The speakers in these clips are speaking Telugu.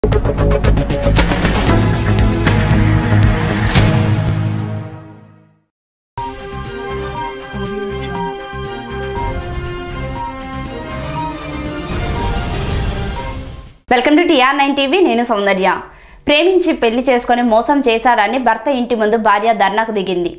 Welcome to T R nine TV నేను సౌందర్య ప్రేమించి పెళ్లి చేసుకొని మోసం చేశాడని భర్త ఇంటి ముందు భార్య ధర్నాకు దిగింది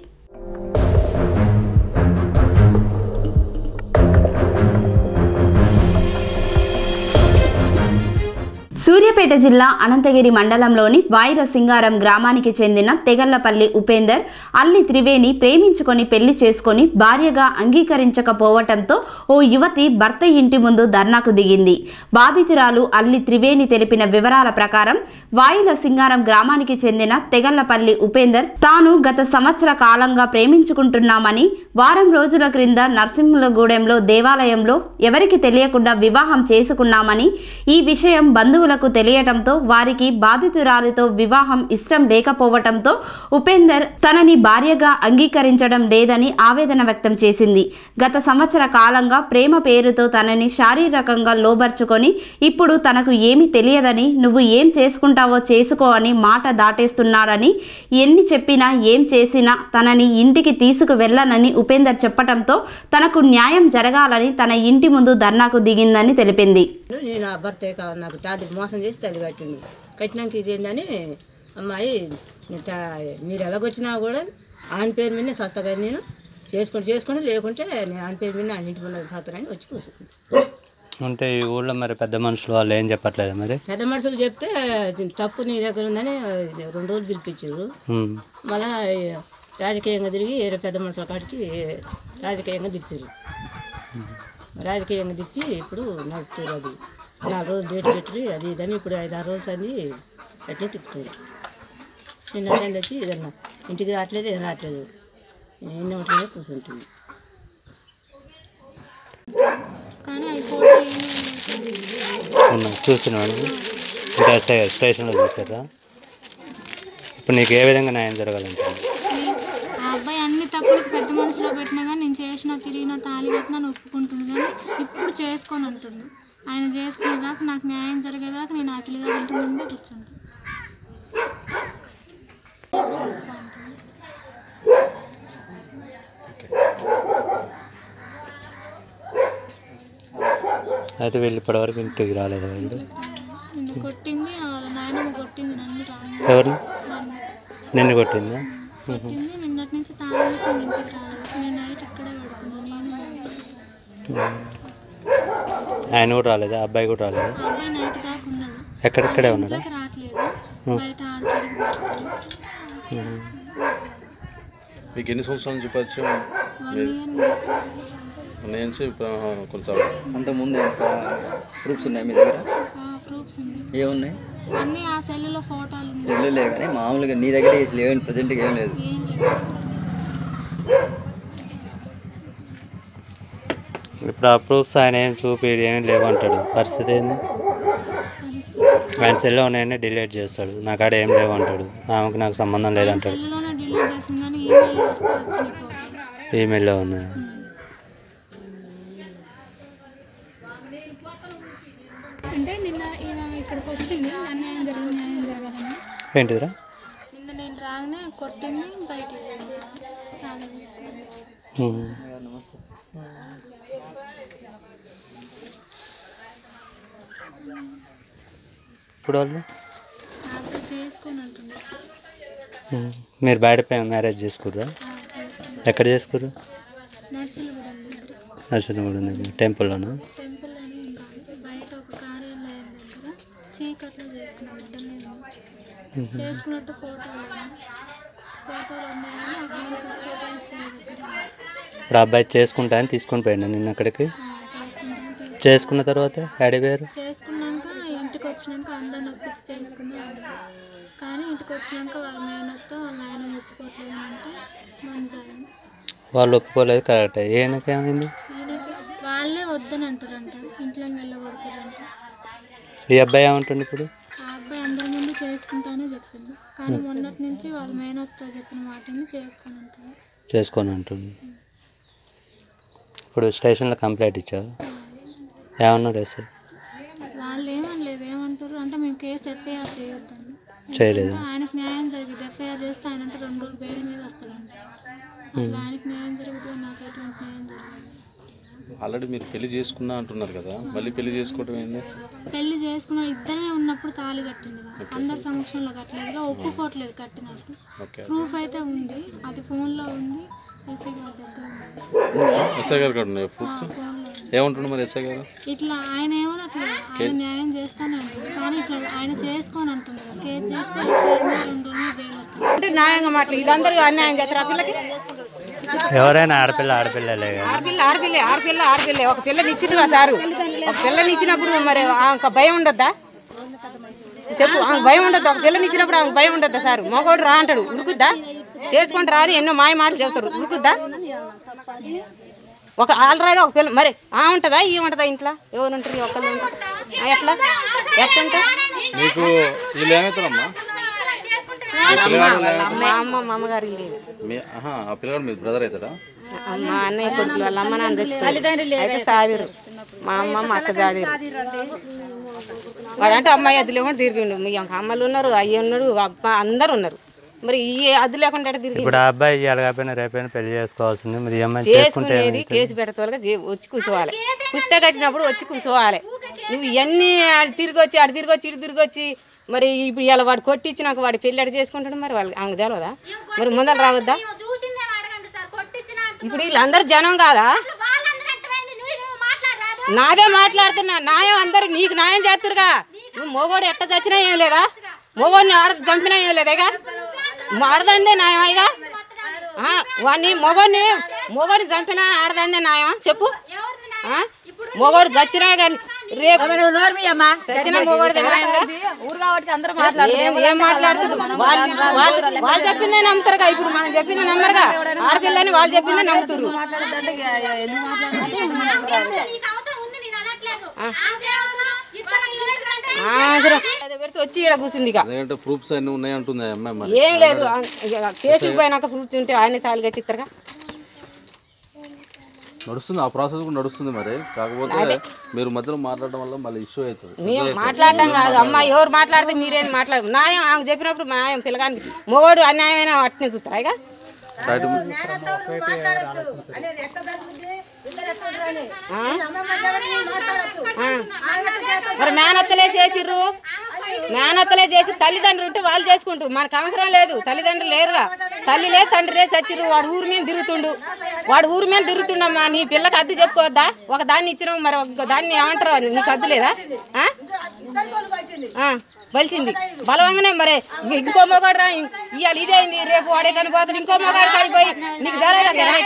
సూర్యాపేట జిల్లా అనంతగిరి మండలంలోని వాయిర సింగారం గ్రామానికి చెందిన తెగళ్లపల్లి ఉపేందర్ అల్లి త్రివేణి ప్రేమించుకొని పెళ్లి చేసుకొని భార్యగా అంగీకరించకపోవటంతో ఓ యువతి భర్త ఇంటి ముందు ధర్నాకు దిగింది బాధితురాలు అల్లి త్రివేణి తెలిపిన వివరాల ప్రకారం వాయిల సింగారం గ్రామానికి చెందిన తెగళ్లపల్లి ఉపేందర్ తాను గత సంవత్సర కాలంగా ప్రేమించుకుంటున్నామని వారం రోజుల క్రింద నరసింహులగూడెంలో దేవాలయంలో ఎవరికి తెలియకుండా వివాహం చేసుకున్నామని ఈ విషయం బంధువులకు తెలియటంతో వారికి బాధితురాలితో వివాహం ఇష్టం లేకపోవటంతో ఉపేందర్ తనని భార్యగా అంగీకరించడం లేదని ఆవేదన వ్యక్తం చేసింది గత సంవత్సర కాలంగా ప్రేమ పేరుతో తనని శారీరకంగా లోబర్చుకొని ఇప్పుడు తనకు ఏమీ తెలియదని నువ్వు ఏం చేసుకుంటావో చేసుకో అని మాట దాటేస్తున్నాడని ఎన్ని చెప్పినా ఏం చేసినా తనని ఇంటికి తీసుకు వెళ్ళనని ఉపేందర్ చెప్పటంతో తనకు న్యాయం జరగాలని తన ఇంటి ముందు ధర్నాకు దిగిందని తెలిపింది నేను నా భర్తే కావాలి నాకు తాది మోసం చేసి తల్లి కట్టింది కట్టినాక ఇదేందని అమ్మాయి నీ తా- మీరు ఎలాగొచ్చినా కూడా ఆయన పేరు మీదనే సస్తగా నేను చేసుకుంటే చేసుకుంటే లేకుంటే నేను ఆయన పేరు మీద ఆయన ఇంటి ముందు సత్తనని వచ్చి కూర్చుంది ఉంటే ఈ ఊళ్ళో మరి పెద్ద మనుషులు వాళ్ళు ఏం చెప్పట్లేదు మరి పెద్ద మనుషులు చెప్తే తప్పు నీ దగ్గర ఉందని రెండు రోజులు పిలిపించారు ఉమ్. మళ్ళా రాజకీయంగా తిరిగి వేరే పెద్ద మనుషుల కాడికి రాజకీయంగా తిప్పారు రాజకీయంగా తిప్పి ఇప్పుడు నడుపుతారు అది నాలుగు రోజులు డేట్ పెట్టి అది ఇదని ఇప్పుడు ఐదు ఆరు రోజులు అని అట్లే తిప్పుతారు నిన్న టైం వచ్చి ఏదన్నా ఇంటికి రావట్లేదు ఏం రావట్లేదు ఎన్ని ఉంటుందో కూర్చుంటుంది కానీ అవి ఫోటో ఏమీ ఉన్నా చూసినాడు ఇంకా ఎస్ఐ స్టేషన్లో చూసారా ఇప్పుడు నీకు ఏ విధంగా న్యాయం జరగాలంటుంది ఆ అబ్బాయి అన్ని తప్పులకు పెద్ద మనసులో పెట్టినా కానీ నేను చేసిన తిరిగిన తాళి కట్టినా అని ఒప్పుకుంటుంది కానీ ఇప్పుడు చేసుకొని అంటుండు ఆయన చేసుకునేదాకా నాకు న్యాయం జరిగేదాకా నేను ఆ పిల్లగాడి ఇంటి ముందే కూర్చుంటాను చేస్తా అంటుంది. అయితే వీళ్ళు ఇప్పటివరకు ఇంటికి రాలేదు వీళ్ళు నిన్ను కొట్టింది వాళ్ళ నాయనమ్మ కొట్టింది నన్ను రాను ఎవరు నన్ను నిన్ను కొట్టిందా కొట్టింది నిన్నటి నుంచి తాగేసి ఇంటికి రాలేదు నేను నైట్ ఇక్కడే పడుకున్నాను నేను ఆయన కూడా రాలేదా అబ్బాయి కూడా రాలేదా ఆ అబ్బాయి నైట్ దాకా ఉన్నాడు ఎక్కడెక్కడే ఉన్నాడా ఇంట్లోకి రావట్లేదు బయట ఆడుకోవడానికి పోతున్నాడు. మీకు ఎన్ని సంవత్సరాల నుంచి పరిచయం వన్ ఇయర్ నుంచి నేను నుంచి కొనసాగుతాను అంత ముందు ప్రూఫ్స్ ఉన్నాయి మీ దగ్గర ప్రూఫ్స్ ఉన్నాయి ఏమున్నాయి అన్నీ ఆ సెల్లులో ఫోటోలు ఉన్నాయి చెల్లెలే కానీ మామూలుగా నీ దగ్గర ఏం ప్రజెంట్గా ఏం లేదు ఏం లేదు ఇప్పుడు ఆ ప్రూఫ్స్ ఆయన ఏం చూపి ఏం లేవంటాడు పరిస్థితి ఏంది పరిస్థితి ఆయన సెల్లో ఉన్నాయని డిలీట్ చేస్తాడు నా కాడ ఏం లేవంటాడు ఆమెకు నాకు సంబంధం లేదంటాడు సెల్లులోనే డిలీట్ చేసింది కానీ ఈమెయిల్ వస్తే వచ్చిన ఫోటోలు ఈమెయిల్లో ఉన్నాయి అంటే నిన్న ఈమె ఇక్కడికి వచ్చింది అన్యాయం జరిగింది న్యాయం జరగాలని ఏంటిదిరా నిన్న నేను రాగానే కొట్టింది బయటికి పోయింది తాళం తీసుకుంది ఉమ్. ఇప్పుడు వాళ్ళు ఆ అబ్బాయి చేసుకొని అంటుంది ఉమ్. మీరు బయట మ్యారేజ్ చేసుకుర్రా ఆ, చేసుకుంది ఎక్కడ చేసుకుర్రు నర్సులు కూడా దగ్గర నరసింహగూడెం దగ్గర టెంపుల్లోనా టెంపుల్ అని ఇంకా బయట ఒక కార్యాలయం దగ్గర చీకట్లో చేసుకున్నాం ఇద్దరిని చేసుకున్నట్టు ఫోటోలు ఉన్నాయి. ఫోటోలు ఉన్నాయని అక్కడ నుంచి వచ్చే వస్తుంది ఇప్పుడు ఆ అబ్బాయి చేసుకుంటా అని తీసుకొని పోయిండు నిన్న అక్కడికి చేసుకున్నాం తీసు- చేసుకున్న తర్వాత డాడీ వేరు చేసుకున్నాక ఇంటికి వచ్చినాక అందరిని ఒప్పించి చేసుకుందాం అన్నారు. కానీ ఇంటికి వచ్చినాక వాళ్ళ మేనత్త వాళ్ళ ఆయన ఒప్పుకోవట్లేదు అంటే మంది తాగింది. వాళ్ళు ఒప్పుకోలేదు కరెక్ట్ ఈయనకి ఏమైంది ఈయనకి వాళ్ళే వద్దని అంటారంట ఇంట్లో వెళ్ళగొడతారంట ఈ అబ్బాయి ఏమంటుండు ఇప్పుడు ఆ అబ్బాయి అందరి ముందు చేసుకుంటానే చెప్పింది కానీ మొన్నటి నుంచి వాళ్ళ మేనత్త చెప్పిన మాటని చేసుకొని అంటుంది చేసుకొని అంటుంది ఇప్పుడు స్టేషన్లో కంప్లైంట్ ఇచ్చావు ఏమన్నాడు ఎస్ఐ వాళ్ళు ఏమనలేదు ఏమంటారు అంటే మేము కేసు ఎఫ్ఐఆర్ చేయొద్దండి చేయలేదు ఆయనకు న్యాయం జరిగింది ఎఫ్ఐఆర్ చేస్తే ఆయన అంటే రెండు రోజులు బెయిల్ మీద వస్తాడండి అట్లా ఆయనకు న్యాయం జరుగుతుంది నాకు ఎటువంటి న్యాయం జరగదు ఆల్రెడీ మీరు పెళ్లి చేసుకున్నా అంటున్నారు కదా మళ్ళీ పెళ్లి చేసుకోవడం ఏంది పెళ్లి చేసుకున్న ఇద్దరమే ఉన్నప్పుడు తాళి కట్టిందిగా అందరి సమక్షంలో కట్టలేదుగా ఒప్పుకోవట్లేదు కట్టినట్టు ఓకే ప్రూఫ్ అయితే ఉంది అది ఫోన్లో ఉంది ఎస్ఐ గారి దగ్గర ఉంది ఎస్ఐ గారు కూడా ఉన్నాయి ప్రూఫ్స్ ఫోన్లో ఉంది ఏమంటున్నారు మరి ఎస్ఐ గారు ఇట్లా ఆయన ఏమనట్లేదు ఆయన న్యాయం చేస్తానే అంటుంది కానీ ఇట్లా ఆయన చేసుకొని అంటుంది కదా. కేసు చేస్తే ఎఫ్ఐఆర్ మీద రెండు రోజులు బెయిల్ వస్తుంది అంటే న్యాయంగా మాట్లాడి వీళ్ళందరూ అన్యాయం చేస్తారు ఆ పిల్లకి ఎవరైనా ఆడపిల్ల ఆడపిల్లలే కదా ఆడపిల్ల ఆడపిల్ల ఆడపిల్ల ఆడపిల్ల ఒక పిల్లని ఇచ్చిండ్రుగా సారు ఒక పిల్లని ఇచ్చినప్పుడు మరి ఆమెకు భయం ఉండొద్దా చెప్పు ఆమెకు భయం ఉండొద్దా ఒక పిల్లని ఇచ్చినప్పుడు ఆమెకు భయం ఉండొద్దా సారు మగోడు రా అంటాడు ఉరుకుద్దా చేసుకుంటా రా అని ఎన్నో మాయ మాటలు చెబుతారు ఉరుకుద్దా ఒక ఆల్రెడీ ఒక పిల్ల మరి ఆ ఉంటుందా ఈ ఉంటుందా ఇంట్లో ఎవరు ఉంటారు ఒకళ్ళు ఉంటారు ఆ, ఎట్లా ఎట్లుంటా మీకు వీళ్ళు ఏమవుతారమ్మా మా అమ్మ మా అమ్మగారి లేదు మీ ఆహా ఆ పిల్లగాడు మీ బ్రదర్ అవుతాడా మా అన్నయ్య కొడుకులు వాళ్ళ అమ్మ నాన్న తెచ్చుకోవాలి అయితే సాదిరు మా అమ్మ మా అక్క సాదిరు వాడంటే అమ్మాయి అది లేకుండా తిరిగిండు మీ అమ్మలు ఉన్నారు అయ్య ఉన్నాడు అబ్బ అందరు ఉన్నారు మరి ఈ అది లేకుండా ఎట్ట తిరిగి ఇప్పుడు ఆ అబ్బాయి ఇవాళ కాకపోయినా రేపైనా పెళ్లి చేసుకోవాల్సింది మరి ఈ అమ్మాయిని చేసుకుంటే చేసుకునేది కేసు పెడతావులుగా వచ్చి కూర్చోవాలి పుస్తక కట్టినప్పుడు వచ్చి కూర్చోవాలి నువ్వు ఇవన్నీ ఆడు తిరిగి వచ్చి ఆడు తిరిగి వచ్చి ఇటు తిరిగి వచ్చి మరి ఇప్పుడు ఇలా వాడు కొట్టించి నాకు వాడి పెళ్ళి అడి చేసుకుంటాడు మరి వాళ్ళు ఆమెకు తెలియదా మరి ముందర రావద్దా ఇప్పుడు వీళ్ళందరూ జనం కాదా నాదే మాట్లాడుతున్నా న్యాయం అందరు నీకు న్యాయం చేస్తురుగా నువ్వు మొగోడు ఎట్ట చచ్చినా ఏం లేదా మొగోడిని ఆడ చంపినా ఏం లేదేగా ఆడదందే న్యాయం ఇక వాడిని మొగోడిని మొగోడిని చంపినా ఆడదందే న్యాయం చెప్పు ఆ? మొగోడు చచ్చినా కానీ రేపు చచ్చిన మొగోడు ఏం మాట్లాడుతున్నారు వాళ్ళు వాళ్ళు వాళ్ళు చెప్పిందే నమ్ముతారుగా ఇప్పుడు మనం చెప్పిందే నమ్మరుగా ఆడపిల్లని వాళ్ళు చెప్పిందే నమ్ముతారు ఆ, సరే. అది పెడితే వచ్చి ఇక్కడ కూర్చుంది ఇక ఎందుకంటే ప్రూఫ్స్ అన్నీ ఉన్నాయి అంటుంది ఆ అమ్మాయి మరి ఏం లేదు ఆ, ఇక కేసుకు పోయినాక ప్రూఫ్ ఉంటే ఆయన తాళి కట్టిస్తారుగా నడుస్తుంది ఆ ప్రాసెస్ కూడా నడుస్తుంది మరి కాకపోతే మీరు మధ్యలో మాట్లాడడం వల్ల మళ్ళీ ఇష్యూ అవుతుంది మేము మాట్లాడటం కాదు అమ్మ ఎవరు మాట్లాడితే మీరేం మాట్లాడు న్యాయం ఆమె చెప్పినప్పుడు న్యాయం పిల్లగానికి మొగోడు అన్యాయమైన అట్నే చూస్తారా ఇక రైట్ ఆ? ఆ. మరి మేనత్తలే చేసిర్రు మేనత్తలే చేసి తల్లిదండ్రులు ఉంటే వాళ్ళు చేసుకుంటారు మనకు అవసరం లేదు తల్లిదండ్రులు లేరుగా తల్లి లేదు తండ్రి లేదు చచ్చిర్రు వాడు ఊరి మీద తిరుగుతుండు వాడు ఊరి మీద తిరుగుతుండమ్మా నీ పిల్లకి అద్దె చెప్పుకోవద్దా ఒక దాన్ని ఇచ్చినావు మరి ఇంకో దాన్ని ఏమంటారు నీకు అద్దు లేదా ఆ? ఆ, బలిసింది బలవంగానే మరి ఇంకో మొగాడు రా ఇవాళ ఇదే అయింది రేపు వాడే పోతాడు ఇంకో మొగాడు కాడిపోయి నీకు ధర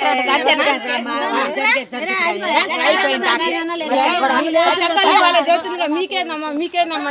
చెప్తుందిగా మీకేందమ్మా మీకేందమ్మా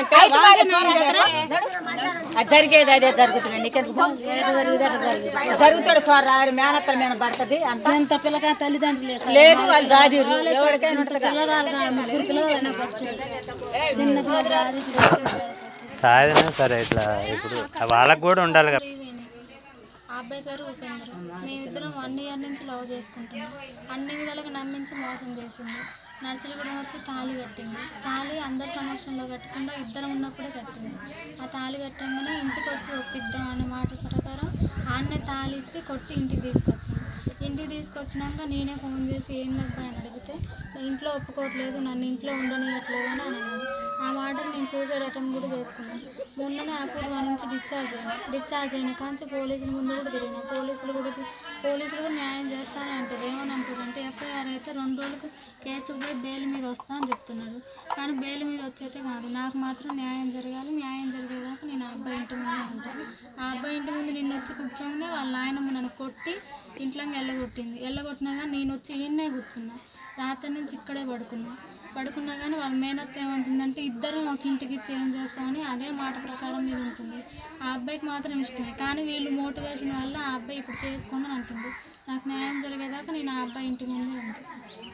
జరిగేది అదే జరుగుతుంది నీకెందుకు జరుగుతాడు చూడరా మేనత్తల మీద పడుతుంది అంత ఎంత పిల్లగా తల్లిదండ్రులు లేదు వాళ్ళు జాదీరు ఎవరికైనా ఉంటుంది ముగ్గురు పిల్లలు చిన్న పిల్లలు సాధన సరే ఇట్లా ఇప్పుడు వాళ్ళకు కూడా ఉండాలి కదా త్రివేణి. ఆ అబ్బాయి పేరు ఉపేంద్ర మేమిద్దరం వన్ ఇయర్ నుంచి లవ్ చేసుకుంటున్నాం అన్ని విధాలుగా నమ్మించి మోసం చేసింది నర్సరీగూడెం వచ్చి తాళి కట్టింది తాళి అందరి సమక్షంలో కట్టకుండా ఇద్దరం ఉన్నప్పుడే కట్టింది ఆ తాళి కట్టంగానే ఇంటికి వచ్చి ఒప్పిద్దాం అనే మాట ప్రకారం ఆన్నే తాళి ఇప్పి కొట్టి ఇంటికి తీసుకొచ్చాను ఇంటికి తీసుకొచ్చినాక నేనే ఫోన్ చేసి ఏం అబ్బాయి అని అడిగితే ఇంట్లో ఒప్పుకోవట్లేదు నన్ను ఇంట్లో ఉండనియట్లేదు అని అన్నాను ఆ మాటకు నేను సూసైడ్ అటెంప్ట్ కూడా చేసుకున్నాను మొన్ననే అపూర్వ నుంచి డిశ్చార్జ్ అయ్యాను డిశ్చార్జ్ అయిన కాంచి పోలీసుల ముందు కూడా తిరిగిన పోలీసులు కూడా పోలీసులు కూడా న్యాయం చేస్తానే అంటారు ఏమని అంటారు అంటే ఎఫ్ఐఆర్ అయితే రెండు రోజులకు కేసుకు పోయి బెయిల్ మీద వస్తా అని చెప్తున్నాడు కానీ బెయిల్ మీద వచ్చైతే కాదు నాకు మాత్రం న్యాయం జరగాలి న్యాయం జరిగేదాకా నేను ఆ అబ్బాయి ఇంటి ముందే ఉంటాను ఆ అబ్బాయి ఇంటి ముందు నిన్ను వచ్చి కూర్చోగానే వాళ్ళ నాయనమ్మ నన్ను కొట్టి ఇంట్లోకి వెళ్ళగొట్టింది వెళ్ళగొట్టినా కానీ నేను వచ్చి ఈయన్నే కూర్చున్నా రాత్రి నుంచి ఇక్కడే పడుకున్నా పడుకున్నా కానీ వాళ్ళ మేనత్త ఏమంటుందంటే ఇద్దరం ఒక ఇంటికి చేంజ్ చేస్తామని అదే మాట ప్రకారం మీద ఉంటుంది ఆ అబ్బాయికి మాత్రం ఇష్టమే కానీ వీళ్ళు మోటివేషన్ వల్ల ఆ అబ్బాయి ఇప్పుడు చేసుకోండి అని అంటుంది నాకు న్యాయం జరిగేదాకా నేను ఆ అబ్బాయి ఇంటి ముందే ఉంటాను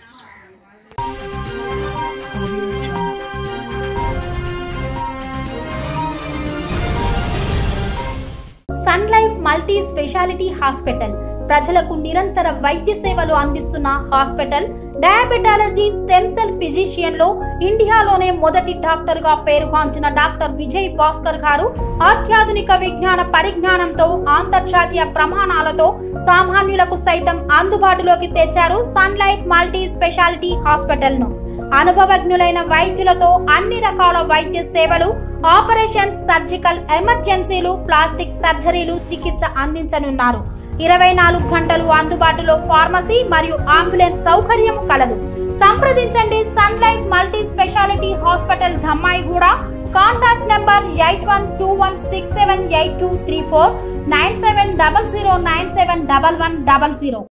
Sun Life multi speciality hospital ప్రజలకు నిరంతర వైద్య సేవలు అందిస్తున్న hospital diabetology stem cell physician లో ఇండియాలోనే మొదటి డాక్టర్ గా పేరుగాంచిన డాక్టర్ విజయ్ భాస్కర్ గారు అత్యాధునిక విజ్ఞాన పరిజ్ఞానంతో అంతర్జాతీయ ప్రమాణాలతో సామాన్యులకు సైతం అందుబాటులోకి తెచ్చారు Sun Life multi speciality hospital ను అనుభవజ్ఞులైన వైద్యులతో అన్ని రకాల వైద్య సేవలు ఆపరేషన్స్ సర్జికల్ ఎమర్జెన్సీలు ప్లాస్టిక్ సర్జరీలు చికిత్స అందించనున్నారు ఇరవై నాలుగు గంటలు అందుబాటులో ఫార్మసీ మరియు అంబులెన్స్ సౌకర్యం కలదు సంప్రదించండి Sun Life multi speciality hospital Dammaiguda contact number eight one two one six seven eight two three four nine seven double zero nine seven double one double zero